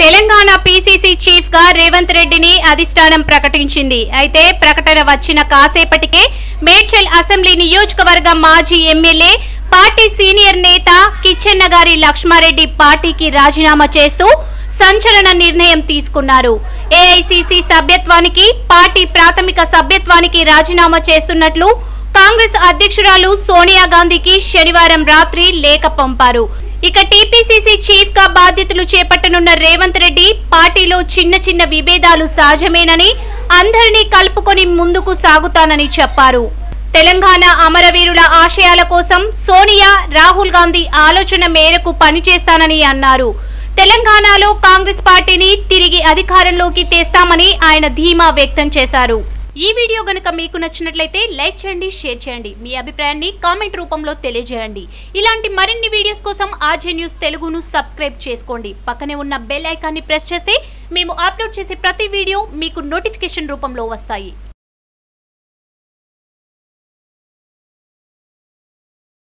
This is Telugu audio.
తెలంగాణ పీసీసీ చీఫ్ గా రేవంత్ రెడ్డిని అధిష్టానం ప్రకటించింది అయితే ప్రకటన వచ్చిన కాసేపటికే మేడ్చల్ అసెంబ్లీ నియోజకవర్గ మాజీ ఎమ్మెల్యే పార్టీ సీనియర్ నేత కిచ్చెన్న గారి లక్ష్మారెడ్డి పార్టీకి రాజీనామా చేస్తూ సంచలన నిర్ణయం తీసుకున్నారు ఏఐసీసీ సభ్యత్వానికి పార్టీ ప్రాథమిక సభ్యత్వానికి రాజీనామా చేస్తున్నట్లు కాంగ్రెస్ అధ్యక్షురాలు సోనియా గాంధీకి శనివారం రాత్రి లేఖ పంపారు ఇక టీపీసీసీ చీఫ్ గా బాధ్యతలు చేపట్టనున్న రేవంత్ రెడ్డి పార్టీలో చిన్న చిన్న విభేదాలు సహజమేనని అందరినీ కలుపుకొని ముందుకు సాగుతానని చెప్పారు తెలంగాణ అమరవీరుల ఆశయాల కోసం సోనియా రాహుల్ గాంధీ ఆలోచన మేరకు పనిచేస్తానని అన్నారు తెలంగాణలో కాంగ్రెస్ పార్టీని తిరిగి అధికారంలోకి తెస్తామని ఆయన ధీమా వ్యక్తం చేశారు ఈ వీడియో గనుక మీకు నచ్చినట్లయితే లైక్ చేయండి షేర్ చేయండి మీ అభిప్రాయాన్ని కామెంట్ రూపంలో తెలియజేయండి ఇలాంటి మరిన్ని వీడియోస్ కోసం ఆర్జే న్యూస్ తెలుగును సబ్స్క్రైబ్ చేసుకోండి పక్కనే ఉన్న బెల్ ఐకాన్ని ప్రెస్ చేస్తే మేము అప్లోడ్ చేసే ప్రతి వీడియో మీకు నోటిఫికేషన్ రూపంలో వస్తాయి